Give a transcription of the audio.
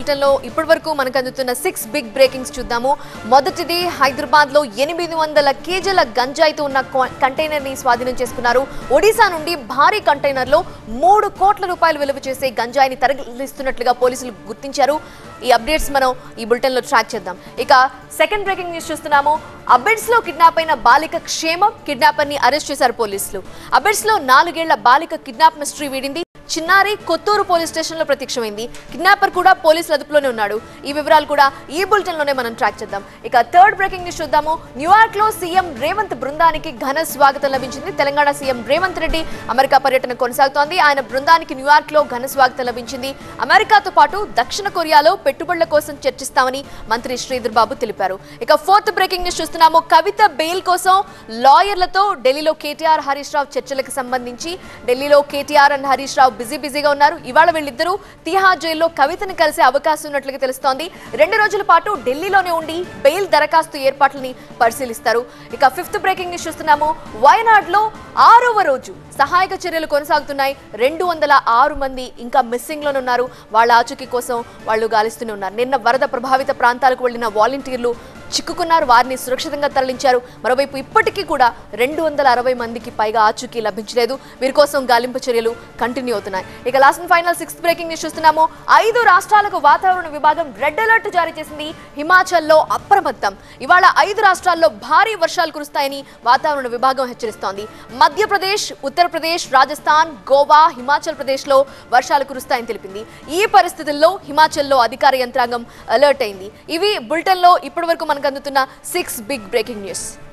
bulletin లో ఇప్పటి వరకు మనకు అందుతున్న సిక్స్ బిగ్ బ్రేకింగ్స్ చూద్దాము మొదటిది హైదరాబాద్ లో ఎనిమిది వందల కేజీల గంజాయితో ఉన్న కో- కంటైనర్ ని స్వాధీనం చేసుకున్నారు ఒడిశా నుండి భారీ కంటైనర్ లో మూడు కోట్ల రూపాయలు విలువ చేసే గంజాయిని తరలిస్తున్నట్లుగా పోలీసులు గుర్తించారు ఈ అప్డేట్స్ మనం ఈ బులెటిన్ లో ట్రాక్ చేద్దాం ఇక సెకండ్ బ్రేకింగ్ న్యూస్ చూస్తున్నాము అబెడ్స్ లో కిడ్నాప్ అయిన బాలిక క్షేమం కిడ్నాపర్ ని అరెస్ట్ చేశారు పోలీసులు అబెడ్స్ లో నాలుగేళ్ల బాలిక కిడ్నాప్ మిస్టరీ వీడింది చిన్నారి కొత్తూరు పోలీస్ స్టేషన్ లో ప్రత్యక్షమైంది కిడ్నాపర్ కూడా పోలీసుల అదుపులోనే ఉన్నాడు ఈ వివరాలు కూడా ఈ బులెటిన్ లోనే మనం ట్రాక్ చేద్దాం ఇక థర్డ్ బ్రేకింగ్ న్యూస్ చూద్దాము న్యూయార్క్ లో సీఎం రేవంత్ బృందానికి ఘన స్వాగతం లభించింది తెలంగాణ సీఎం రేవంత్ రెడ్డి అమెరికా పర్యటన కొనసాగుతోంది ఆయన బృందానికి న్యూయార్క్ లో ఘన స్వాగతం లభించింది అమెరికాతో పాటు దక్షిణ కొరియాలో పెట్టుబడుల కోసం చర్చిస్తామని మంత్రి శ్రీధర్ బాబు తెలిపారు ఇక ఫోర్త్ బ్రేకింగ్ న్యూస్ చూస్తున్నాము కవిత బెయిల్ కోసం లాయర్లతో ఢిల్లీలో కేటీఆర్ హరీష్ రావు చర్చలకు సంబంధించి ఢిల్లీలో కేటీఆర్ అండ్ హరీష్ రావు బిజీ బిజీగా ఉన్నారు ఇవాళ వీళ్ళిద్దరూ తిహార్ జైల్లో కవితను కలిసే అవకాశం ఉన్నట్లుగా తెలుస్తోంది రెండు రోజుల పాటు ఢిల్లీలోనే ఉండి బెయిల్ దరఖాస్తు ఏర్పాట్లని పరిశీలిస్తారు ఇక ఫిఫ్త్ బ్రేకింగ్ న్యూస్ చూస్తున్నాము వయనాడ్లో ఆరవ రోజు సహాయక చర్యలు కొనసాగుతున్నాయి రెండు వందల ఆరు మంది ఇంకా మిస్సింగ్ లోనే ఉన్నారు వాళ్ళ ఆచూకీ కోసం వాళ్ళు గాలిస్తూనే ఉన్నారు నిన్న వరద ప్రభావిత ప్రాంతాలకు వెళ్లిన వాలంటీర్లు చిక్కుకున్నారు వారిని సురక్షితంగా తరలించారు మరోవైపు ఇప్పటికీ కూడా రెండు వందల అరవై మందికి పైగా ఆచూకీ లభించలేదు వీరి కోసం గాలింపు చర్యలు కంటిన్యూ అవుతున్నాయి ఇక last and final sixth breaking news చూస్తున్నాము ఐదు రాష్ట్రాలకు వాతావరణ విభాగం రెడ్ అలర్ట్ జారీ చేసింది హిమాచల్లో అప్రమత్తం ఇవాళ ఐదు రాష్ట్రాల్లో భారీ వర్షాలు కురుస్తాయని వాతావరణ విభాగం హెచ్చరిస్తోంది మధ్యప్రదేశ్ ఉత్తరప్రదేశ్ రాజస్థాన్ గోవా హిమాచల్ ప్రదేశ్లో వర్షాలు కురుస్తాయని తెలిపింది ఈ పరిస్థితుల్లో హిమాచల్లో అధికార యంత్రాంగం అలర్ట్ అయింది ఇవి బులెటిన్లో ఇప్పటివరకు మనకు అందుతున్న సిక్స్ బిగ్ బ్రేకింగ్ న్యూస్